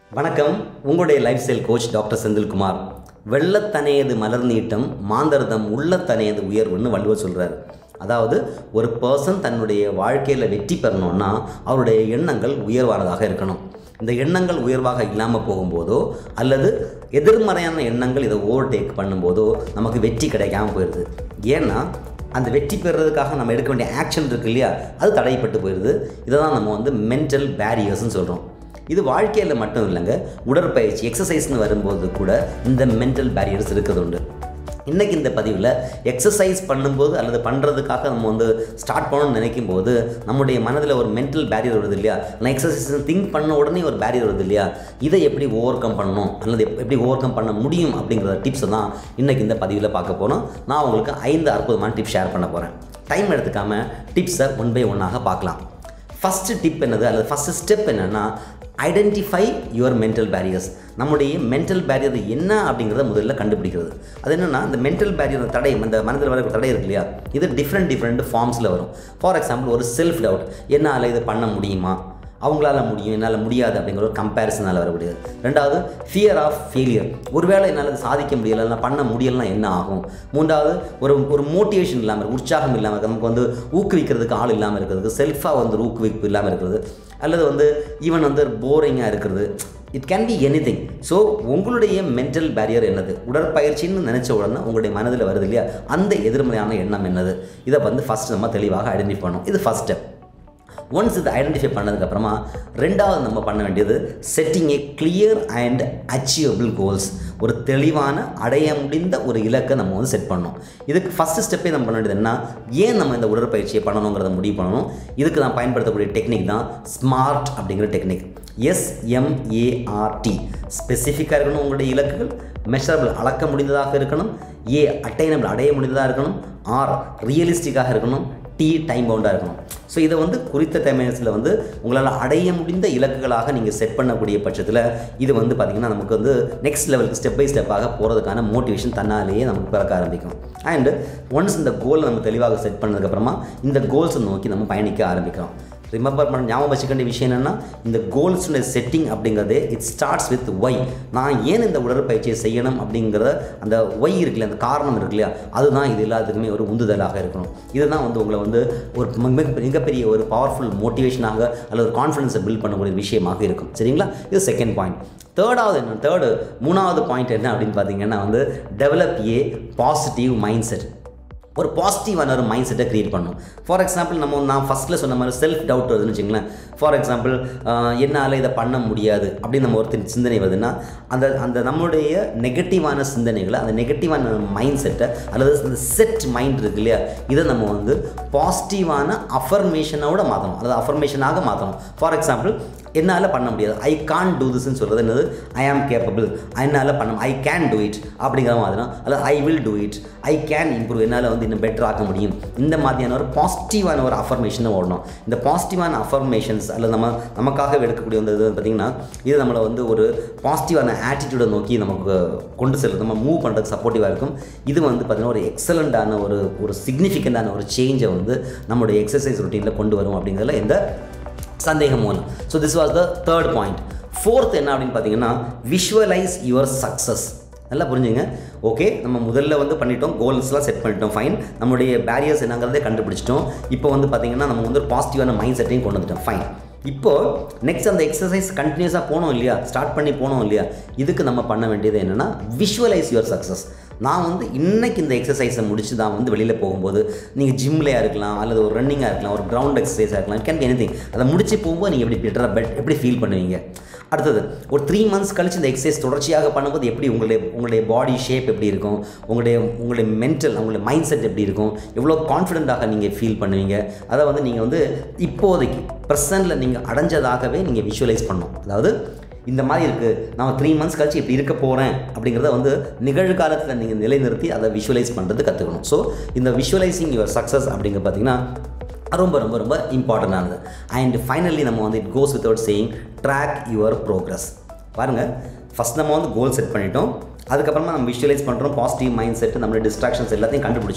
வணக்கம் உங்களுடைய life style coach doctor Senthilkumar வெள்ளத்தனையது மலர் நீட்டம் மாந்தர்தம் உள்ளத்தனையது உயர்வுன்னு வள்ளுவர் சொல்கிறார் அதாவது ஒரு பர்சன் தன்னுடைய வாழ்க்கையில் வெற்றி பெறணும்னா அவருடைய எண்ணங்கள் உயர்வானதாக இருக்கணும் இந்த எண்ணங்கள் உயர்வாக இல்லாமல் போகும்போதோ அல்லது எதிர்மறையான எண்ணங்கள் இதை ஓவர்டேக் பண்ணும்போதோ நமக்கு வெற்றி கிடைக்காம போயிடுது ஏன்னா அந்த வெற்றி பெறுறதுக்காக நம்ம எடுக்க வேண்டிய ஆக்ஷன் இருக்கு இல்லையா அது தடைப்பட்டு போயிடுது இதை தான் நம்ம வந்து மென்டல் பேரியர்ஸ்னு சொல்கிறோம் இது வாழ்க்கையில் மட்டும் இல்லைங்க உடற்பயிற்சி எக்ஸசைஸ்னு வரும்போது கூட இந்த மென்டல் பேரியர்ஸ் இருக்கிறது உண்டு இன்றைக்கி இந்த பதிவில் எக்ஸசைஸ் பண்ணும்போது அல்லது பண்ணுறதுக்காக நம்ம வந்து ஸ்டார்ட் பண்ணணும்னு நினைக்கும் போது நம்முடைய மனதில் ஒரு மென்டல் பேரியர் வருது இல்லையா நான் எக்ஸசைஸ் திங்க் பண்ண உடனே ஒரு பேரியர் வருது இல்லையா இதை எப்படி ஓவர் கம் பண்ணணும் அல்லது எப்- எப்படி ஓவர் கம் பண்ண முடியும் அப்படிங்கிற டிப்ஸை தான் இன்றைக்கி இந்த பதிவில் பார்க்க போகிறோம் நான் உங்களுக்கு ஐந்து அற்புதமான டிப்ஸ் ஷேர் பண்ண போகிறேன் டைம் எடுத்துக்காமல் டிப்ஸை ஒன் பை ஒன்னாக பார்க்கலாம் ஃபஸ்ட்டு டிப் என்னது அல்லது ஃபஸ்ட்டு ஸ்டெப் என்னென்னா ஐடென்டிஃபை யுவர் மென்டல் பேரியர்ஸ் நம்முடைய மென்டல் பேரியர் என்ன அப்படிங்கிறத முதல்ல கண்டுபிடிக்கிறது அது என்னென்னா இந்த மென்டல் பேரியர் தடை இந்த மனதில் வர தடை இருக்கு இல்லையா இது டிஃப்ரெண்ட் டிஃப்ரெண்ட் ஃபார்ம்ஸில் வரும் ஃபார் எக்ஸாம்பிள் ஒரு செல்ஃப் டவுட் என்னால் இது பண்ண முடியுமா அவங்களால முடியும் என்னால் முடியாது அப்படிங்கிற ஒரு கம்பேரிசனால் வரக்கூடியது ரெண்டாவது ஃபியர் ஆஃப் ஃபெயிலியர் ஒருவேளை என்னால் அதை சாதிக்க முடியலை இல்லை பண்ண முடியலைன்னா என்ன ஆகும் மூன்றாவது ஒரு ஒரு மோட்டிவேஷன் இல்லாமல் இருக்கு, உற்சாகம் இல்லாமல் இருக்கு. நமக்கு வந்து ஊக்குவிக்கிறதுக்கு ஆள் இல்லாமல் இருக்கிறது செல்ஃபாக வந்து ஒரு ஊக்குவிப்பு இல்லாமல் இருக்கிறது அல்லது வந்து ஈவன் வந்து போரிங்காக இருக்கிறது it can be anything so உங்களுடைய மென்டல் பேரியர் என்னது உடற்பயிற்சின்னு நினச்ச உடனே உங்களுடைய மனதில் வருது இல்லையா அந்த எதிர்மறையான எண்ணம் என்னது இதை வந்து ஃபஸ்ட் நம்ம தெளிவாக ஐடென்டிஃபை பண்ணணும் இது ஃபஸ்ட் ஸ்டெப் ஒன்ஸ் இது ஐடென்டிஃபை பண்ணதுக்கப்புறமா ரெண்டாவது நம்ம பண்ண வேண்டியது setting a clear and achievable goals ஒரு தெளிவான அடைய முடிந்த ஒரு இலக்கை நம்ம வந்து செட் பண்ணணும் இதுக்கு ஃபஸ்ட்டு ஸ்டெப்பே நம்ம பண்ண வேண்டியது என்ன ஏன் நம்ம இந்த உடற்பயிற்சியை பண்ணணுங்கிறத முடிவு பண்ணணும் இதுக்கு நான் பயன்படுத்தக்கூடிய டெக்னிக் தான் ஸ்மார்ட் அப்படிங்கிற டெக்னிக் எஸ்எம்ஏஆர்டி ஸ்பெசிஃபிக்காக இருக்கணும் உங்களுடைய இலக்குகள் மெஷரபிள் அளக்க முடிந்ததாக இருக்கணும் ஏ அட்டைனபிள் அடைய முடிந்ததாக இருக்கணும் ஆர் ரியலிஸ்டிக்காக இருக்கணும் டி டைம் பவுண்டாக இருக்கணும் ஸோ இதை வந்து குறித்த டைமேஸில் வந்து உங்களால் அடைய முடிந்த இலக்குகளாக நீங்கள் செட் பண்ணக்கூடிய பட்சத்தில் இது வந்து பார்த்திங்கன்னா நமக்கு வந்து நெக்ஸ்ட் லெவலுக்கு ஸ்டெப் பை ஸ்டெப்பாக போகிறதுக்கான மோட்டிவேஷன் தன்னாலேயே நமக்கு பிறக்க ஆரம்பிக்கும் அண்ட் ஒன்ஸ் இந்த கோல் நம்ம தெளிவாக செட் பண்ணதுக்கப்புறமா இந்த கோல்ஸை நோக்கி நம்ம பயணிக்க ஆரம்பிக்கிறோம் ரிமெம்பர் பண்ண ஞாபகம் வச்சுக்க வேண்டிய விஷயம் என்னென்னா இந்த கோல்ஸுடைய செட்டிங் அப்படிங்கிறது இட் ஸ்டார்ட்ஸ் வித் ஒய் நான் ஏன் இந்த உடற்பயிற்சியை செய்யணும் அப்படிங்கிற அந்த ஒய் இருக்குல்ல அந்த காரணம் இருக்கு இல்லையா அதுதான் இது எல்லாத்துக்குமே ஒரு உந்துதலாக இருக்கணும் இதுதான் வந்து உங்களை வந்து ஒரு மிக மிகப்பெரிய ஒரு பவர்ஃபுல் மோட்டிவேஷனாக அல்லது ஒரு கான்ஃபிடன்ஸை பில்ட் பண்ணக்கூடிய விஷயமாக இருக்கும் சரிங்களா இது செகண்ட் பாயிண்ட் தேர்டாவது என்ன தேர்டு மூணாவது பாயிண்ட் என்ன அப்படின்னு பார்த்தீங்கன்னா வந்து develop a positive mind set ஒரு பாசிட்டிவான ஒரு மைண்ட் செட்டை க்ரியேட் பண்ணும் ஃபார் எக்ஸாம்பிள் நம்ம நான் ஃபஸ்ட்டில் சொன்ன மாதிரி செல்ஃப் டவுட் வருதுன்னு வச்சுங்களேன் ஃபார் எக்ஸாம்பிள் என்னால் இதை பண்ண முடியாது அப்படின்னு நம்ம ஒருத்தர் சிந்தனை வருதுன்னா அந்த அந்த நம்மளுடைய நெகட்டிவான சிந்தனைகளை அந்த நெகட்டிவான மைண்ட் செட்டை அல்லது அந்த செட் மைண்ட் இருக்கு இல்லையா இதை நம்ம வந்து பாசிட்டிவான அஃபர்மேஷனோட மாற்றணும் அல்லது அஃபர்மேஷனாக மாற்றணும் ஃபார் எக்ஸாம்பிள் என்னால் பண்ண முடியாது ஐ கான் டூ திஸ்ன்னு சொல்கிறது என்னது ஐ ஆம் கேப்பபிள் என்னால் பண்ண ஐ கேன் டூ இட் அப்படிங்கிற மாதிரி தான் அல்லது I will do it I can improve என்னால் வந்து இன்னும் பெட்டர் ஆக்க முடியும் இந்த மாதிரியான ஒரு பாசிட்டிவான ஒரு அஃபர்மேஷனை ஓடணும் இந்த பாசிட்டிவான அஃபர்மேஷன்ஸ் அல்லது நம்ம நமக்காக எடுக்கக்கூடிய அந்த இது பார்த்திங்கன்னா இது நம்மளை வந்து ஒரு பாசிட்டிவான ஆட்டிடியூடை நோக்கி நமக்கு கொண்டு செல்லுது நம்ம மூவ் பண்ணுறதுக்கு சப்போர்ட்டிவாக இருக்கும் இது வந்து பார்த்திங்கன்னா ஒரு எக்ஸலண்ட்டான ஒரு ஒரு சிக்னிஃபிகண்ட்டான ஒரு சேஞ்சை வந்து நம்மளுடைய எக்ஸசைஸ் ரொட்டீனில் கொண்டு வரும் அப்படிங்கிறதுல எந்த சந்தேகமும் இல்லை so this was the third point fourth என்ன அப்படின்னு பார்த்தீங்கன்னா விஷுவலைஸ் யுவர் சக்ஸஸ் நல்லா புரிஞ்சுங்க ஓகே நம்ம முதல்ல வந்து பண்ணிட்டோம் கோல்ஸ்லாம் செட் பண்ணிட்டோம் ஃபைன் நம்மளுடைய பேரியர்ஸ் என்னங்கிறதே கண்டுபிடிச்சிட்டோம் இப்போ வந்து பார்த்தீங்கன்னா நம்ம வந்து ஒரு பாசிட்டிவான மைண்ட் செட்டையும் கொண்டு வந்துட்டோம் ஃபைன் இப்போ நெக்ஸ்ட் அந்த எக்ஸசைஸ் கண்டினியூஸாக போனோம் இல்லையா ஸ்டார்ட் பண்ணி போனோம் இல்லையா இதுக்கு நம்ம பண்ண வேண்டியது என்னென்னா விஷுவலைஸ் யுவர் சக்ஸஸ் நான் வந்து இன்னைக்கு இந்த எக்ஸசைஸை முடிச்சு தான் வந்து வெளியில் போகும்போது நீங்கள் ஜிம்லையாக இருக்கலாம் அல்லது ஒரு ரன்னிங்காக இருக்கலாம் ஒரு கிரவுண்ட் எக்ஸசைஸாக இருக்கலாம் கேன் பி எனி அதை முடிச்சு போகும்போது நீங்கள் எப்படி பெட்டராக பெட் எப்படி ஃபீல் பண்ணுவீங்க அடுத்தது ஒரு த்ரீ மந்த்ஸ் கழிச்சு இந்த எக்ஸசைஸ் தொடர்ச்சியாக பண்ணும்போது எப்படி உங்களுடைய உங்களுடைய பாடி ஷேப் எப்படி இருக்கும் உங்களுடைய உங்களுடைய மென்டல் உங்களுடைய மைண்ட் செட் எப்படி இருக்கும் எவ்வளோ கான்ஃபிடென்ட்டாக நீங்கள் ஃபீல் பண்ணுவீங்க அதை வந்து நீங்கள் வந்து இப்போதைக்கு ப்ரெசண்டில் நீங்கள் அடைஞ்சதாகவே நீங்கள் விஷுவலைஸ் பண்ணணும் அதாவது இந்த மாதிரி இருக்குது நான் த்ரீ மந்த்ஸ் கழிச்சு இப்படி இருக்க போகிறேன் அப்படிங்கிறத வந்து நிகழ்காலத்தில் நீங்கள் நிலைநிறுத்தி அதை விஷுவலைஸ் பண்ணுறது கற்றுக்கணும் ஸோ இந்த விஷுவலைசிங் யுவர் சக்ஸஸ் அப்படிங்க பார்த்தீங்கன்னா ரொம்ப ரொம்ப ரொம்ப இம்பார்ட்டண்டானது அண்ட் ஃபைனலி நம்ம வந்து it goes without saying track your progress பாருங்கள் ஃபஸ்ட் நம்ம வந்து கோல் செட் பண்ணிட்டோம் அதுக்கப்புறமா நம்ம விஷுவலைஸ் பண்ணுறோம் பாசிட்டிவ் மைண்ட் செட் நம்மளோட டிஸ்ட்ராக்ஷன்ஸ் எல்லாத்தையும் கண்டுபிடிச்சிட்டோம்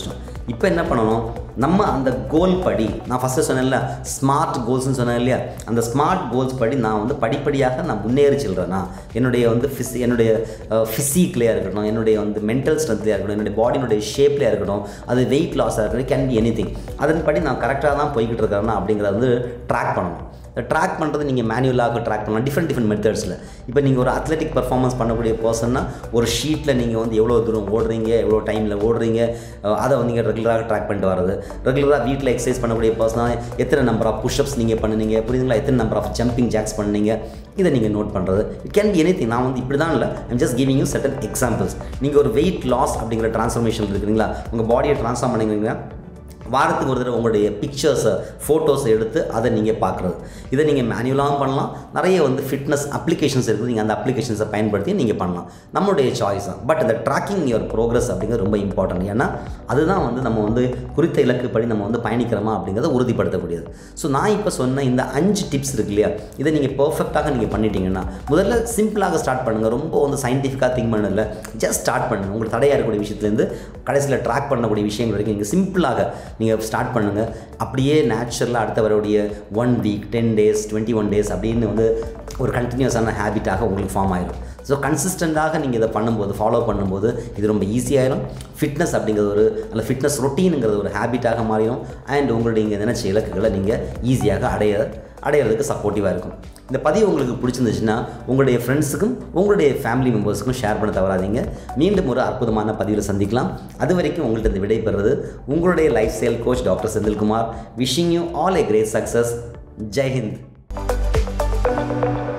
இப்போ என்ன பண்ணணும் நம்ம அந்த கோல் படி நான் ஃபஸ்ட்டு சொன்னேன்ல ஸ்மார்ட் கோல்ஸ்னு சொன்னேன் இல்லையா அந்த ஸ்மார்ட் கோல்ஸ் படி நான் வந்து படிப்படியாக நான் முன்னேறி செல்கிறேன்னா என்னுடைய வந்து ஃபிஸ் என்னுடைய ஃபிசிக்லேயே இருக்கட்டும் என்னுடைய வந்து மென்டல் ஸ்ட்ரென்த்லேயே இருக்கட்டும் என்னுடைய பாடியினுடைய ஷேப்லேயே இருக்கட்டும் அது வெயிட் லாஸாக இருக்கட்டும் கேன் பி எனி திங் அதன்படி நான் கரெக்டாக தான் போய்கிட்டு இருக்கிறேன்னா அப்படிங்கிறத வந்து ட்ராக் பண்ணணும் ட்ராக் பண்ணுறது நீங்கள் மேனுவலாக ட்ராக் பண்ணலாம் டிஃப்ரெண்ட் டிஃப்ரெண்ட் மெத்தட்ஸில் இப்போ நீங்கள் ஒரு அத்லெட்டிக் பர்ஃபார்மன்ஸ் பண்ணக்கூடிய பர்சன்னா ஒரு ஷீட்டில் நீங்கள் வந்து எவ்வளோ தூரம் ஓடுறீங்க எவ்வளோ டைமில் ஓடுறீங்க அஹ் அதை வந்து நீங்கள் ரெகுலராக ட்ராக் பண்ணிட்டு வர்றது ரெகுலராக வீட்டில் எக்ஸசைஸ் பண்ணக்கூடிய பர்சனாக எத்தனை நம்பர் ஆஃப் புஷ்அப்ஸ் நீங்கள் பண்ணுனீங்க புரியுதுங்களா எத்தனை நம்பர் ஆஃப் ஜம்பிங் ஜாக்ஸ் பண்ணீங்க இதை நீங்கள் நோட் பண்ணுறது it can be anything நான் வந்து இப்படி தான் இல்லை I'm just giving you certain examples நீங்கள் ஒரு வெயிட் லாஸ் அப்படிங்கிற ட்ரான்ஸ்ஃபர்மேஷன் இருக்கிறீங்களா உங்கள் பாடியை ட்ரான்ஸ்ஃபார்ம் பண்ணிக்கிறீங்களா வாரத்துக்கு ஒரு தடவை உங்களுடைய பிக்சர்ஸை ஃபோட்டோஸை எடுத்து அதை நீங்கள் பார்க்குறது இதை நீங்கள் மேனுவலாகவும் பண்ணலாம் நிறைய வந்து ஃபிட்னஸ் அப்ளிகேஷன்ஸ் இருக்குது நீங்கள் அந்த அப்ளிகேஷன்ஸை பயன்படுத்தி நீங்கள் பண்ணலாம் நம்மளுடைய சாய்ஸ் தான் பட் இந்த ட்ராக்கிங் யுவர் ப்ரோக்ரஸ் அப்படிங்கிறது ரொம்ப இம்பார்ட்டன்ட் ஏன்னா அதுதான் வந்து நம்ம வந்து குறித்த இலக்குப்படி நம்ம வந்து பயணிக்கிறோமா அப்படிங்கிறத உறுதிப்படுத்தக்கூடியது ஸோ நான் இப்போ சொன்ன இந்த அஞ்சு டிப்ஸ் இருக்கு இல்லையா இதை நீங்கள் பர்ஃபெக்டாக நீங்கள் பண்ணிட்டீங்கன்னா முதல்ல சிம்பிளாக ஸ்டார்ட் பண்ணுங்கள் ரொம்ப வந்து சயின்டிஃபிக்காக திங்க் பண்ணல ஜஸ்ட் ஸ்டார்ட் பண்ணுங்கள் உங்களுக்கு தடையாக இருக்கக்கூடிய விஷயத்துலேருந்து கடைசியில் ட்ராக் பண்ணக்கூடிய விஷயங்கள் வரைக்கும் நீங்கள் சிம்பிளாக நீங்கள் ஸ்டார்ட் பண்ணுங்கள் அப்படியே நேச்சுரலாக அடுத்த வரக்கூடிய one week ten days twenty one days அப்படின்னு வந்து ஒரு கண்டினியூஸான ஹேபிட்டாக உங்களுக்கு ஃபார்ம் ஆயிடும் ஸோ கன்சிஸ்டண்ட்டாக நீங்கள் இதை பண்ணும்போது ஃபாலோ பண்ணும்போது இது ரொம்ப ஈஸியாயிரும் ஃபிட்னஸ் அப்படிங்கிறது ஒரு அல்ல ஃபிட்னஸ் ரொட்டீனுங்கிறது ஒரு ஹேபிட்டாக மாறிடும் அண்ட் உங்களுடைய இங்கே நினச்ச இலக்குகளை நீங்கள் ஈஸியாக அடைய அடையிறதுக்கு சப்போர்ட்டிவாக இருக்கும் இந்த பதிவு உங்களுக்கு பிடிச்சிருந்துச்சுன்னா உங்களுடைய ஃப்ரெண்ட்ஸுக்கும் உங்களுடைய ஃபேமிலி மெம்பர்ஸுக்கும் ஷேர் பண்ண தவறாதீங்க மீண்டும் ஒரு அற்புதமான பதிவில் சந்திக்கலாம் அது வரைக்கும் உங்கள்கிட்ட இந்த விடை பெறுறது உங்களுடைய life style coach doctor Senthilkumar wishing you all a great success Jai Hind